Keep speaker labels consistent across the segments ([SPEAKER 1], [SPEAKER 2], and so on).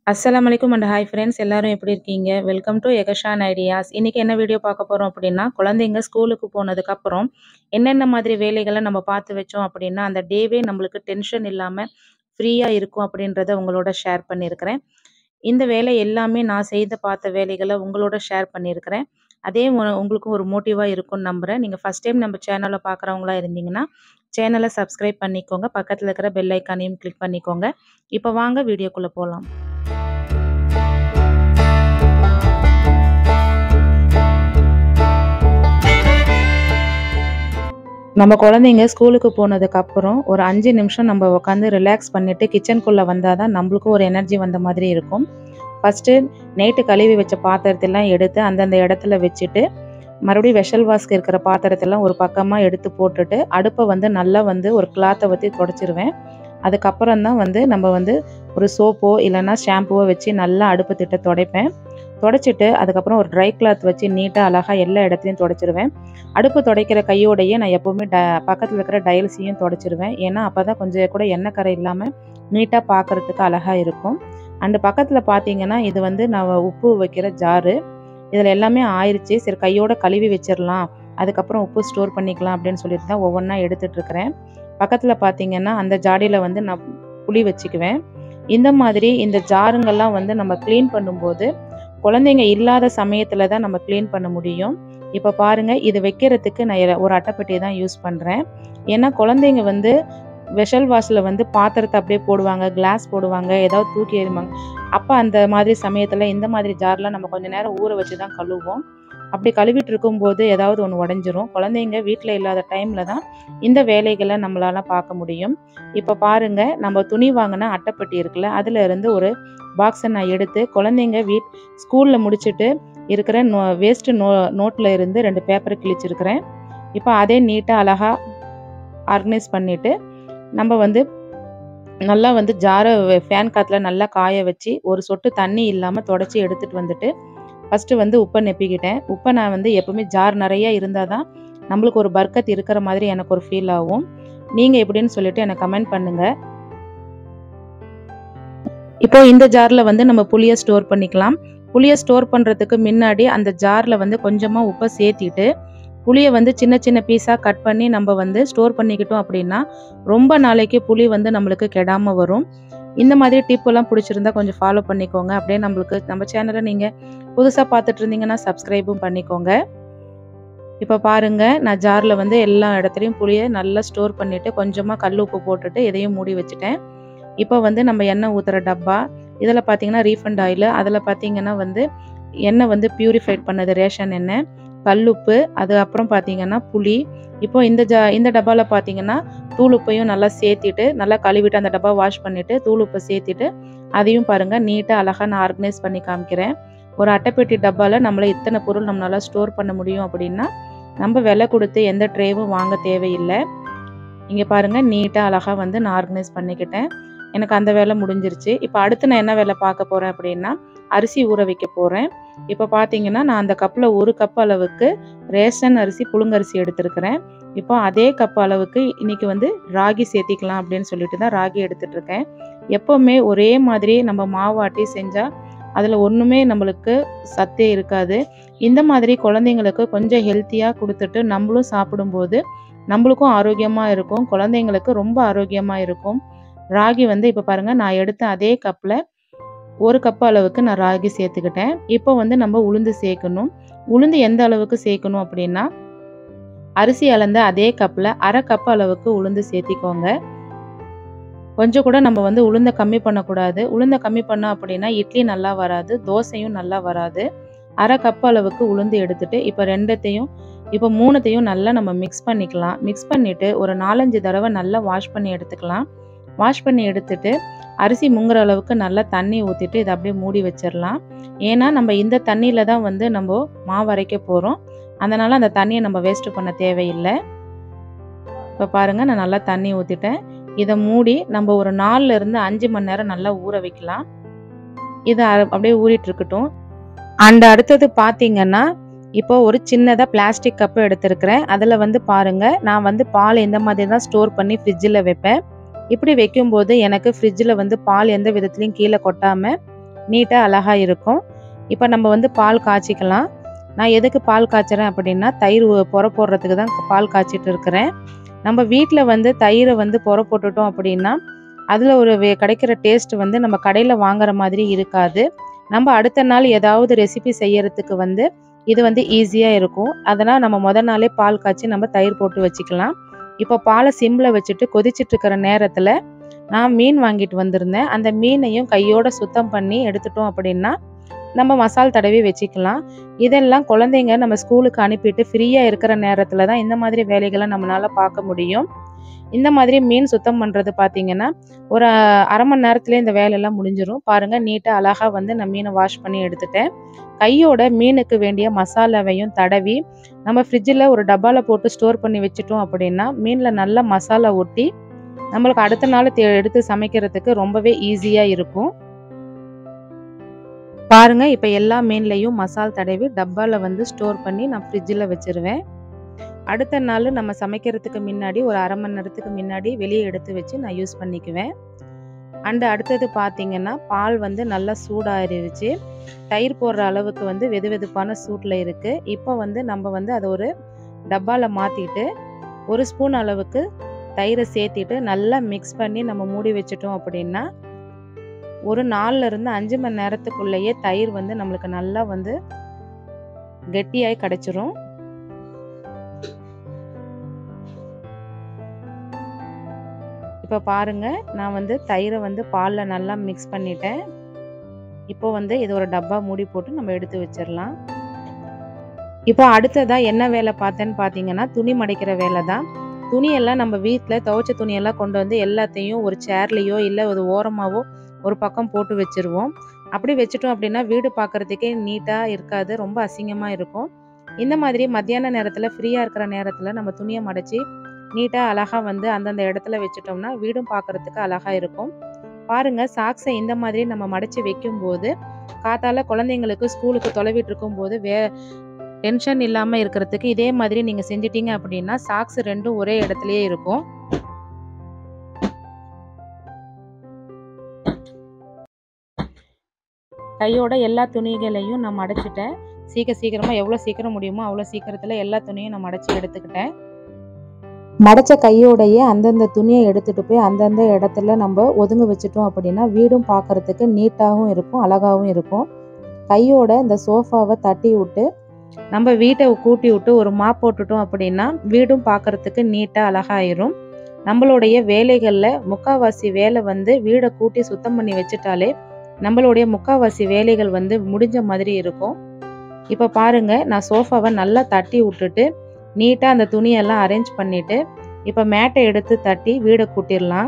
[SPEAKER 1] அஸ்ஸலாமு அலைக்கும் and hi friends எல்லாரும் எப்படி இருக்கீங்க வெல்கம் டு எகஷான் ஐடியாஸ் இன்றைக்கி என்ன வீடியோ பார்க்க போகிறோம் அப்படின்னா குழந்தைங்க ஸ்கூலுக்கு போனதுக்கப்புறம் என்னென்ன மாதிரி வேலைகளை நம்ம பார்த்து வச்சோம் அப்படின்னா அந்த டேவே நம்மளுக்கு டென்ஷன் இல்லாமல் ஃப்ரீயாக இருக்கும் அப்படின்றத உங்களோட ஷேர் பண்ணியிருக்கிறேன் இந்த வேலை எல்லாமே நான் செய்து பார்த்த வேலைகளை உங்களோட ஷேர் பண்ணியிருக்கிறேன் அதே உ- உங்களுக்கும் ஒரு மோட்டிவாக இருக்கும்னு நம்புகிறேன் நீங்கள் ஃபஸ்ட் டைம் நம்ம சேனலை பார்க்குறவங்களா இருந்தீங்கன்னா சேனலை சப்ஸ்கிரைப் பண்ணிக்கோங்க பக்கத்தில் இருக்கிற பெல் ஐக்கானையும் கிளிக் பண்ணிக்கோங்க இப்போ வாங்க வீடியோக்குள்ளே போகலாம் நம்ம குழந்தைங்க ஸ்கூலுக்கு போனதுக்கப்புறம் ஒரு அஞ்சு நிமிஷம் நம்ம உட்காந்து ரிலாக்ஸ் பண்ணிவிட்டு கிச்சனுக்குள்ளே வந்தால் தான் நம்மளுக்கும் ஒரு எனர்ஜி வந்த மாதிரி இருக்கும் ஃபஸ்ட்டு நைட்டு கழுவி வச்ச பாத்திரத்தெல்லாம் எடுத்து அந்தந்த இடத்துல வச்சுட்டு மறுபடியும் வெஷல் வாஸ்க்கு இருக்கிற பாத்திரத்தெல்லாம் ஒரு பக்கமாக எடுத்து போட்டுட்டு அடுப்பை வந்து நல்லா வந்து ஒரு கிளாத்தை ஊற்றி தொடச்சிருவேன் அதுக்கப்புறம் தான் வந்து நம்ம வந்து ஒரு சோப்போ இல்லைன்னா ஷாம்புவோ வச்சு நல்லா அடுப்பு திட்ட துடைப்பேன் தொடச்சிட்டு அதுக்கப்புறம் ஒரு ட்ரை கிளாத் வச்சு நீட்டாக அழகாக எல்லா இடத்துலையும் தொடச்சிருவேன் அடுப்பு துடைக்கிற கையோடையே நான் எப்போவுமே ட பக்கத்தில் இருக்கிற டைல்ஸையும் தொடச்சிருவேன் ஏன்னா அப்போ தான் கொஞ்சம் கூட எண்ணெய் கரை இல்லாமல் நீட்டாக பார்க்குறதுக்கு அழகாக இருக்கும் அண்டு பக்கத்தில் பார்த்தீங்கன்னா இது வந்து நான் உப்பு வைக்கிற ஜாரு இதில் எல்லாமே ஆயிடுச்சு சரி கையோட கழுவி வச்சிடலாம் அதுக்கப்புறம் உப்பு ஸ்டோர் பண்ணிக்கலாம் அப்படின்னு சொல்லிட்டு தான் ஒவ்வொன்றா எடுத்துட்டு இருக்கிறேன் பக்கத்தில் பார்த்தீங்கன்னா அந்த ஜாடியில் வந்து நான் புளி வச்சுக்குவேன் இந்த மாதிரி இந்த ஜாருங்கெல்லாம் வந்து நம்ம க்ளீன் பண்ணும்போது குழந்தைங்க இல்லாத சமயத்தில் தான் நம்ம க்ளீன் பண்ண முடியும் இப்போ பாருங்கள் இது வைக்கிறதுக்கு நான் எ- ஒரு அட்டைப்பெட்டியை தான் யூஸ் பண்ணுறேன் ஏன்னா குழந்தைங்க வந்து வெஷல் வாஷில் வந்து பாத்திரத்தை அப்படியே போடுவாங்க கிளாஸ் போடுவாங்க ஏதாவது தூக்கி எறிவாங்க அப்போ அந்த மாதிரி சமயத்தில் இந்த மாதிரி ஜார்லாம் நம்ம கொஞ்ச நேரம் ஊற வச்சு தான் கழுவுவோம் அப்படி கழுவிட்டு இருக்கும்போது ஏதாவது ஒன்று உடஞ்சிரும் குழந்தைங்க வீட்டில் இல்லாத டைமில் தான் இந்த வேலைகளை நம்மளால பார்க்க முடியும் இப்போ பாருங்க நம்ம துணி வாங்கின அட்டைப்பெட்டி இருக்குல்ல அதில் இருந்து ஒரு பாக்ஸை நான் எடுத்து குழந்தைங்க வீட் ஸ்கூலில் முடிச்சுட்டு இருக்கிற நோ வேஸ்ட்டு நோ நோட்டில் இருந்து ரெண்டு பேப்பரை கிழிச்சிருக்கிறேன் இப்போ அதே நீட்டாக அழகாக ஆர்கனைஸ் பண்ணிவிட்டு நம்ம வந்து நல்லா வந்து ஜாரை ஃபேன் காற்றுல நல்லா காய வச்சு ஒரு சொட்டு தண்ணி இல்லாமல் தொடச்சி எடுத்துகிட்டு வந்துட்டு ஃபஸ்ட்டு வந்து உப்பை நெப்பிக்கிட்டேன் உப்பை நான் வந்து எப்பவுமே ஜார் நிறையா இருந்தால் தான் நம்மளுக்கு ஒரு பர்க்கத் இருக்கிற மாதிரி எனக்கு ஒரு ஃபீல் ஆகும் நீங்கள் எப்படின்னு சொல்லிட்டு எனக்கு கமெண்ட் பண்ணுங்கள் இப்போ இந்த ஜாரில் வந்து நம்ம புளியை ஸ்டோர் பண்ணிக்கலாம் புளியை ஸ்டோர் பண்ணுறதுக்கு முன்னாடி அந்த ஜாரில் வந்து கொஞ்சமாக உப்பை சேர்த்திட்டு புளியை வந்து சின்ன சின்ன பீஸாக கட் பண்ணி நம்ம வந்து ஸ்டோர் பண்ணிக்கிட்டோம் அப்படின்னா ரொம்ப நாளைக்கு புளி வந்து நம்மளுக்கு கெடாமல் வரும் இந்த மாதிரி டிப்பெல்லாம் பிடிச்சிருந்தா கொஞ்சம் ஃபாலோ பண்ணிக்கோங்க அப்படியே நம்மளுக்கு நம்ம சேனலை நீங்கள் புதுசாக பார்த்துட்டு இருந்தீங்கன்னா சப்ஸ்கிரைபும் பண்ணிக்கோங்க இப்போ பாருங்க நான் ஜாரில் வந்து எல்லா இடத்துலையும் புளியை நல்லா ஸ்டோர் பண்ணிவிட்டு கொஞ்சமாக கல் உப்பு போட்டுட்டு இதையும் மூடி வச்சுட்டேன் இப்போ வந்து நம்ம எண்ணெய் ஊற்றுற டப்பா இதில் பார்த்தீங்கன்னா ரீஃபண்ட் ஆயில் அதில் பார்த்தீங்கன்னா வந்து எண்ணெய் வந்து பியூரிஃபைட் பண்ணது ரேஷன் எண்ணெய் கல்லுப்பு அது அப்புறம் பார்த்தீங்கன்னா புளி இப்போ இந்த ஜா இந்த டப்பாவில் பார்த்தீங்கன்னா தூள் உப்பையும் நல்லா சேர்த்திட்டு நல்லா கழுவிட்டு அந்த டப்பா வாஷ் பண்ணிவிட்டு தூள் உப்பை சேர்த்திட்டு அதையும் பாருங்கள் நீட்டாக அழகாக நான் ஆர்கனைஸ் பண்ணி காமிக்கிறேன் ஒரு அட்டைப்பெட்டி டப்பாவில் நம்மள இத்தனை பொருள் நம்மளால ஸ்டோர் பண்ண முடியும் அப்படின்னா நம்ம விலை கொடுத்து எந்த ட்ரேவும் வாங்க தேவையில்லை இங்கே பாருங்கள் நீட்டாக அழகாக வந்து நான் ஆர்கனைஸ் பண்ணிக்கிட்டேன் எனக்கு அந்த வேலை முடிஞ்சிருச்சு இப்போ அடுத்து நான் என்ன வேலை பார்க்க போகிறேன் அப்படின்னா அரிசி ஊற வைக்க போகிறேன் இப்போ பார்த்தீங்கன்னா நான் அந்த கப்பில் ஒரு கப் அளவுக்கு ரேஷன் அரிசி புழுங்கரிசி எடுத்திருக்கிறேன் இப்போ அதே கப் அளவுக்கு இன்னைக்கு வந்து ராகி சேர்த்திக்கலாம் அப்படின்னு சொல்லிட்டு தான் ராகி எடுத்துட்டு இருக்கேன் எப்போவுமே ஒரே மாதிரி நம்ம மாவாட்டி செஞ்சால் அதில் ஒன்றுமே நம்மளுக்கு சத்தே இருக்காது இந்த மாதிரி குழந்தைங்களுக்கு கொஞ்சம் ஹெல்த்தியாக கொடுத்துட்டு நம்மளும் சாப்பிடும்போது நம்மளுக்கும் ஆரோக்கியமாக இருக்கும் குழந்தைங்களுக்கு ரொம்ப ஆரோக்கியமாக இருக்கும் ராகி வந்து இப்போ பாருங்கள் நான் எடுத்த அதே கப்பில் ஒரு கப் அளவுக்கு நான் ராகி சேர்த்துக்கிட்டேன் இப்போ வந்து நம்ம உளுந்து சேர்க்கணும் உளுந்து எந்த அளவுக்கு சேர்க்கணும் அப்படின்னா அரிசி அளந்த அதே கப்பில் அரை கப் அளவுக்கு உளுந்து சேர்த்திக்கோங்க கொஞ்சம் கூட நம்ம வந்து உளுந்தை கம்மி பண்ணக்கூடாது உளுந்தை கம்மி பண்ணோம் அப்படின்னா இட்லி நல்லா வராது தோசையும் நல்லா வராது அரை கப் அளவுக்கு உளுந்து எடுத்துட்டு இப்போ ரெண்டத்தையும் இப்போ மூணுத்தையும் நல்லா நம்ம மிக்ஸ் பண்ணிக்கலாம் மிக்ஸ் பண்ணிவிட்டு ஒரு நாலஞ்சு தடவை நல்லா வாஷ் பண்ணி எடுத்துக்கலாம் வாஷ் பண்ணி எடுத்துட்டு அரிசி முங்குற அளவுக்கு நல்லா தண்ணி ஊற்றிட்டு இதை அப்படியே மூடி வச்சிடலாம் ஏன்னா நம்ம இந்த தண்ணியில் தான் வந்து நம்ம மாவு அரைக்க போகிறோம் அதனால் அந்த தண்ணியை நம்ம வேஸ்ட் பண்ண தேவையில்லை இப்போ பாருங்கள் நான் நல்லா தண்ணி ஊற்றிட்டேன் இதை மூடி நம்ம ஒரு நாலுல இருந்து அஞ்சு மணி நேரம் நல்லா ஊற வைக்கலாம் இது அ- அப்படியே ஊறிட்டு இருக்கட்டும் அண்ட் அடுத்தது பார்த்தீங்கன்னா இப்போ ஒரு சின்னதாக பிளாஸ்டிக் கப்பு எடுத்திருக்கிறேன் அதில் வந்து பாருங்க நான் வந்து பால் இந்த மாதிரி தான் ஸ்டோர் பண்ணி ஃப்ரிட்ஜில் வைப்பேன் இப்படி வைக்கும்போது எனக்கு ஃப்ரிட்ஜில் வந்து பால் எந்த விதத்துலையும் கீழே கொட்டாமல் நீட்டாக அழகாக இருக்கும் இப்போ நம்ம வந்து பால் காய்ச்சிக்கலாம் நான் எதுக்கு பால் காய்ச்சுறேன் அப்படின்னா தயிர் உ- புற போடுறதுக்கு தான் பால் காய்ச்சிட்டு இருக்கிறேன் நம்ம வீட்டில் வந்து தயிரை வந்து புற போட்டுட்டோம் அப்படின்னா அதில் ஒரு வே- கிடைக்கிற டேஸ்ட் வந்து நம்ம கடையில் வாங்குற மாதிரி இருக்காது நம்ம அடுத்த நாள் ஏதாவது ரெசிபி செய்யறதுக்கு வந்து இது வந்து ஈஸியாக இருக்கும் அதனால் நம்ம முத நாளே பால் காய்ச்சி நம்ம தயிர் போட்டு வச்சுக்கலாம் இப்போ பாலை சிம்மில் வச்சுட்டு கொதிச்சிட்டு இருக்கிற நேரத்தில் நான் மீன் வாங்கிட்டு வந்திருந்தேன் அந்த மீனையும் கையோட சுத்தம் பண்ணி எடுத்துட்டோம் அப்படின்னா நம்ம மசால் தடவி வச்சுக்கலாம் இதெல்லாம் குழந்தைங்க நம்ம ஸ்கூலுக்கு அனுப்பிட்டு ஃப்ரீயாக இருக்கிற நேரத்தில் தான் இந்த மாதிரி வேலைகளை நம்மளால பார்க்க முடியும் இந்த மாதிரி மீன் சுத்தம் பண்ணுறது பார்த்தீங்கன்னா ஒரு அஹ், அரை மணி நேரத்துல இந்த வேலையெல்லாம் முடிஞ்சிடும் பாருங்க நீட்டாக அழகாக வந்து நான் மீனை வாஷ் பண்ணி எடுத்துட்டேன் கையோட மீனுக்கு வேண்டிய மசாலாவையும் தடவி நம்ம ஃப்ரிட்ஜில் ஒரு டப்பாவில் போட்டு ஸ்டோர் பண்ணி வச்சுட்டோம் அப்படின்னா மீனில் நல்ல மசாலா ஒட்டி நம்மளுக்கு அடுத்த நாள் தே- எடுத்து சமைக்கிறதுக்கு ரொம்பவே ஈஸியாக இருக்கும் பாருங்க இப்போ எல்லா மீன்லையும் மசால் தடவி டப்பாவில் வந்து ஸ்டோர் பண்ணி நான் ஃப்ரிட்ஜில் வச்சிருவேன் அடுத்த நாள் நம்ம சமைக்கிறதுக்கு முன்னாடி ஒரு அரை மணி நேரத்துக்கு முன்னாடி வெளியே எடுத்து வச்சு நான் யூஸ் பண்ணிக்குவேன் அண்டு அடுத்தது பார்த்தீங்கன்னா பால் வந்து நல்லா சூடாயிருச்சு தயிர் போடுற அளவுக்கு வந்து வெது வெதுப்பான சூட்டில் இருக்குது இப்போ வந்து நம்ம வந்து அதை ஒரு டப்பாவில் மாற்றிட்டு ஒரு ஸ்பூன் அளவுக்கு தயிரை சேர்த்திட்டு நல்லா மிக்ஸ் பண்ணி நம்ம மூடி வச்சிட்டோம் அப்படின்னா ஒரு நாலுல இருந்து அஞ்சு மணி நேரத்துக்குள்ளேயே தயிர் வந்து நம்மளுக்கு நல்லா வந்து கெட்டியாய் கிடைச்சிரும் இப்போ பாருங்க நான் வந்து தயிரை வந்து பாலில் நல்லா மிக்ஸ் பண்ணிட்டேன் இப்போ வந்து இது ஒரு டப்பா மூடி போட்டு நம்ம எடுத்து வச்சிடலாம் இப்போ அடுத்ததா என்ன வேலை பார்த்தேன்னு பார்த்தீங்கன்னா துணி மடிக்கிற வேலை தான் துணியெல்லாம் நம்ம வீட்டில் துவைச்ச துணியெல்லாம் கொண்டு வந்து எல்லாத்தையும் ஒரு சேர்லேயோ இல்லை ஒரு ஓரமாவோ ஒரு பக்கம் போட்டு வச்சிருவோம் அப்படி வச்சுட்டோம் அப்படின்னா வீடு பார்க்கறதுக்கே நீட்டாக இருக்காது ரொம்ப அசிங்கமாக இருக்கும் இந்த மாதிரி மத்தியான நேரத்தில் ஃப்ரீயாக இருக்கிற நேரத்தில் நம்ம துணியை மடித்து நீட்டாக அழகாக வந்து அந்தந்த இடத்துல வச்சுட்டோம்னா வீடும் பார்க்கறதுக்கு அழகாக இருக்கும் பாருங்க சாக்ஸை இந்த மாதிரி நம்ம மடித்து வைக்கும்போது காத்தால குழந்தைங்களுக்கு ஸ்கூலுக்கு தொலைவிட்டு இருக்கும்போது வே டென்ஷன் இல்லாமல் இருக்கிறதுக்கு இதே மாதிரி நீங்கள் செஞ்சிட்டீங்க அப்படின்னா சாக்ஸ் ரெண்டும் ஒரே இடத்துலயே இருக்கும் கையோட எல்லா துணிகளையும் நான் மடைச்சிட்டேன் சீக்கிரம் சீக்கிரமாக எவ்வளோ சீக்கிரம் முடியுமோ அவ்வளோ சீக்கிரத்தில் எல்லா துணியும் நான் மடைச்சி எடுத்துக்கிட்டேன் மடைச்ச கையோடையே அந்தந்த துணியை எடுத்துட்டு போய் அந்தந்த இடத்துல நம்ம ஒதுங்க வச்சுட்டோம் அப்படின்னா வீடும் பார்க்கறதுக்கு நீட்டாகவும் இருக்கும் அழகாகவும் இருக்கும் கையோட இந்த சோஃபாவை தட்டி விட்டு நம்ம வீட்டை கூட்டி விட்டு ஒரு மாப் போட்டுட்டோம் அப்படின்னா வீடும் பார்க்கறதுக்கு நீட்டாக அழகாயிரும் நம்மளுடைய வேலைகளில் முக்காவாசி வேலை வந்து வீடை கூட்டி சுத்தம் பண்ணி வச்சுட்டாலே நம்மளுடைய முக்காவாசி வேலைகள் வந்து முடிஞ்ச மாதிரி இருக்கும் இப்போ பாருங்க நான் சோஃபாவை நல்லா தட்டி விட்டுட்டு நீட்டாக அந்த துணியெல்லாம் அரேஞ்ச் பண்ணிட்டு இப்போ மேட்டை எடுத்து தட்டி வீடை கூட்டிடலாம்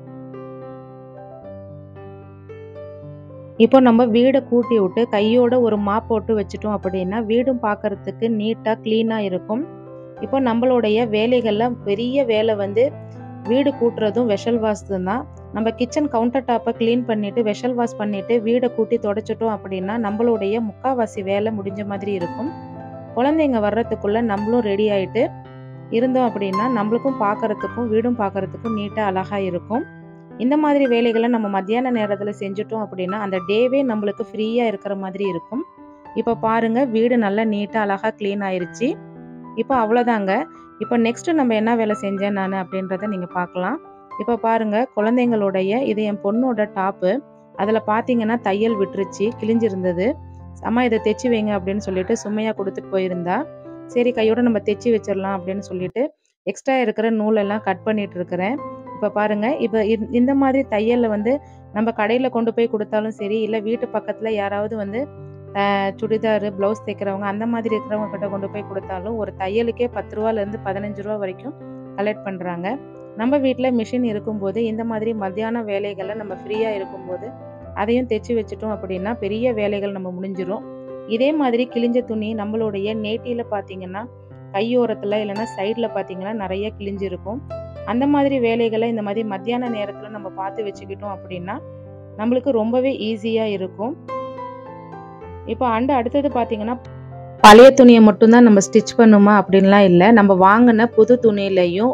[SPEAKER 1] இப்போ நம்ம வீடை கூட்டி விட்டு கையோட ஒரு மாப் போட்டு வச்சுட்டோம் அப்படின்னா வீடும் பார்க்கறதுக்கு நீட்டாக க்ளீனாக இருக்கும் இப்போ நம்மளுடைய வேலைகள்லாம் பெரிய வேலை வந்து வீடு கூட்டுறதும் வெஷல் வாஷ்தும் தான் நம்ம கிச்சன் கவுண்டர் டாப்பை க்ளீன் பண்ணிட்டு வெஷல் வாஷ் பண்ணிட்டு வீடை கூட்டி தொடச்சிட்டோம் அப்படின்னா நம்மளுடைய முக்காவாசி வேலை முடிஞ்ச மாதிரி இருக்கும் குழந்தைங்க வர்றதுக்குள்ள நம்மளும் ரெடி ஆயிட்டு இருந்தோம் அப்படின்னா நம்மளுக்கும் பார்க்கறதுக்கும் வீடும் பார்க்கறதுக்கும் நீட்டாக அழகாக இருக்கும் இந்த மாதிரி வேலைகளை நம்ம மத்தியான நேரத்தில் செஞ்சுட்டோம் அப்படின்னா அந்த டேவே நம்மளுக்கு ஃப்ரீயாக இருக்கிற மாதிரி இருக்கும் இப்போ பாருங்க வீடு நல்லா நீட்டாக அழகாக க்ளீன் ஆயிருச்சு இப்போ அவ்வளோதாங்க இப்போ நெக்ஸ்ட் நம்ம என்ன வேலை செஞ்சேன் நான் அப்படின்றத நீங்கள் பார்க்கலாம் இப்போ பாருங்க குழந்தைங்களுடைய இது என் பொண்ணோட டாப்பு அதில் பார்த்தீங்கன்னா தையல் விட்டுருச்சு கிழிஞ்சிருந்தது அம்மா இதை தைச்சு வைங்க அப்படின்னு சொல்லிட்டு சுமையாக கொடுத்துட்டு போயிருந்தா சரி கையோட நம்ம தைச்சு வச்சிடலாம் அப்படின்னு சொல்லிட்டு எக்ஸ்ட்ரா இருக்கிற நூலெல்லாம் கட் பண்ணிட்டு இருக்கிறேன் இப்போ பாருங்க இப்போ இந்த- இந்த மாதிரி தையலில் வந்து நம்ம கடையில் கொண்டு போய் கொடுத்தாலும் சரி இல்லை வீட்டு பக்கத்தில் யாராவது வந்து அஹ், சுடிதார் ப்ளவுஸ் தைக்கிறவங்க அந்த மாதிரி இருக்கிறவங்க கிட்ட கொண்டு போய் கொடுத்தாலும் ஒரு தையலுக்கே பத்து ரூபாலேருந்து பதினஞ்சு ரூபா வரைக்கும் கலெக்ட் பண்ணுறாங்க நம்ம வீட்டில் மிஷின் இருக்கும்போது இந்த மாதிரி மத்தியான வேலைகளை நம்ம ஃப்ரீயாக இருக்கும்போது அதையும் தைச்சு வச்சுட்டோம் அப்படின்னா பெரிய வேலைகள் நம்ம முடிஞ்சிரும் இதே மாதிரி கிழிஞ்ச துணி நம்மளுடைய நேட்டியில் பார்த்தீங்கன்னா கையோரத்தில் இல்லைன்னா சைடில் பார்த்தீங்கன்னா நிறைய கிழிஞ்சிருக்கும் அந்த மாதிரி வேலைகளை இந்த மாதிரி மத்தியான நேரத்தில் நம்ம பார்த்து வச்சுக்கிட்டோம் அப்படின்னா நம்மளுக்கு ரொம்பவே ஈஸியாக இருக்கும் இப்போ அண்டு அடுத்தது பார்த்தீங்கன்னா பழைய துணியை மட்டும்தான் நம்ம ஸ்டிச் பண்ணுமா அப்படின்லாம் இல்லை நம்ம வாங்கின புது துணியிலையும்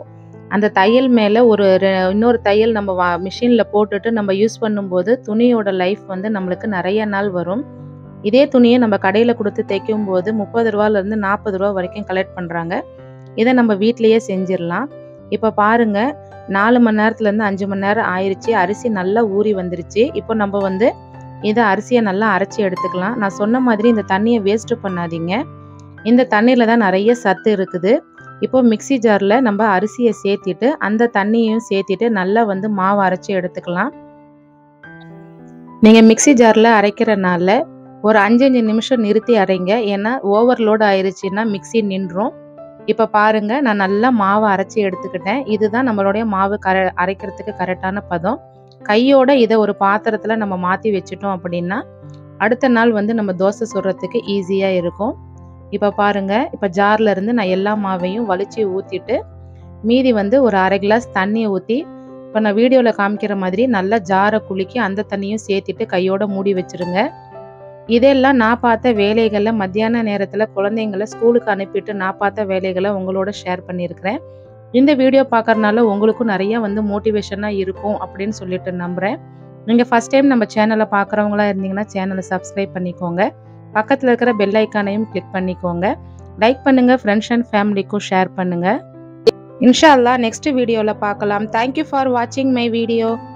[SPEAKER 1] அந்த தையல் மேலே ஒரு ரெ- இன்னொரு தையல் நம்ம வா மிஷினில் போட்டுட்டு நம்ம யூஸ் பண்ணும்போது துணியோட லைஃப் வந்து நம்மளுக்கு நிறைய நாள் வரும் இதே துணியை நம்ம கடையில் கொடுத்து தைக்கும் போது முப்பது ரூபாலேருந்து நாற்பது ரூபா வரைக்கும் கலெக்ட் பண்ணுறாங்க இதை நம்ம வீட்லேயே செஞ்சிடலாம் இப்போ பாருங்க நாலு மணி நேரத்துலேருந்து அஞ்சு மணி நேரம் ஆயிடுச்சு அரிசி நல்லா ஊறி வந்துருச்சு இப்போ நம்ம வந்து இதை அரிசியை நல்லா அரைச்சி எடுத்துக்கலாம் நான் சொன்ன மாதிரி இந்த தண்ணியை வேஸ்ட்டு பண்ணாதீங்க இந்த தண்ணியில் தான் நிறைய சத்து இருக்குது இப்போ மிக்ஸி ஜாரில் நம்ம அரிசியை சேர்த்திட்டு அந்த தண்ணியையும் சேர்த்திட்டு நல்லா வந்து மாவு அரைச்சி எடுத்துக்கலாம் நீங்கள் மிக்ஸி ஜாரில் அரைக்கிறனால ஒரு அஞ்சஞ்சு நிமிஷம் நிறுத்தி அரைங்க ஏன்னா ஓவர்லோட் ஆயிருச்சுன்னா மிக்ஸி நின்றும் இப்போ பாருங்க நான் நல்லா மாவை அரைச்சி எடுத்துக்கிட்டேன் இதுதான் நம்மளுடைய மாவு கர அரைக்கிறதுக்கு கரெக்டான பதம் கையோட இதை ஒரு பாத்திரத்தில் நம்ம மாற்றி வச்சுட்டோம் அப்படின்னா அடுத்த நாள் வந்து நம்ம தோசை சுடுறதுக்கு ஈஸியாக இருக்கும் இப்போ பாருங்க இப்போ ஜார்ல இருந்து நான் எல்லா மாவையும் வலிச்சு ஊற்றிட்டு மீதி வந்து ஒரு அரை கிளாஸ் தண்ணியை ஊற்றி இப்போ நான் வீடியோவில் காமிக்கிற மாதிரி நல்லா ஜாரை குலுக்கி அந்த தண்ணியும் சேர்த்திட்டு கையோட மூடி வச்சிருங்க இதெல்லாம் நான் பார்த்த வேலைகளை மத்தியான நேரத்தில் குழந்தைங்கள ஸ்கூலுக்கு அனுப்பிட்டு நான் பார்த்த வேலைகளை உங்களோட ஷேர் பண்ணியிருக்கிறேன் இந்த வீடியோ பார்க்கறனால உங்களுக்கும் நிறைய வந்து மோட்டிவேஷனாக இருக்கும் அப்படின்னு சொல்லிட்டு நம்புகிறேன் நீங்கள் ஃபஸ்ட் டைம் நம்ம சேனலை பார்க்குறவங்களா இருந்தீங்கன்னா சேனலை சப்ஸ்கிரைப் பண்ணிக்கோங்க பக்கத்தில் இருக்கிற பெல் ஐக்கானையும் கிளிக் பண்ணிக்கோங்க லைக் பண்ணுங்கள் ஃப்ரெண்ட்ஸ் அண்ட் ஃபேமிலிக்கும் ஷேர் பண்ணுங்கள் இன்ஷா அல்லாஹ் நெக்ஸ்ட் வீடியோவில் பார்க்கலாம் தேங்க்யூ ஃபார் வாட்சிங் மை வீடியோ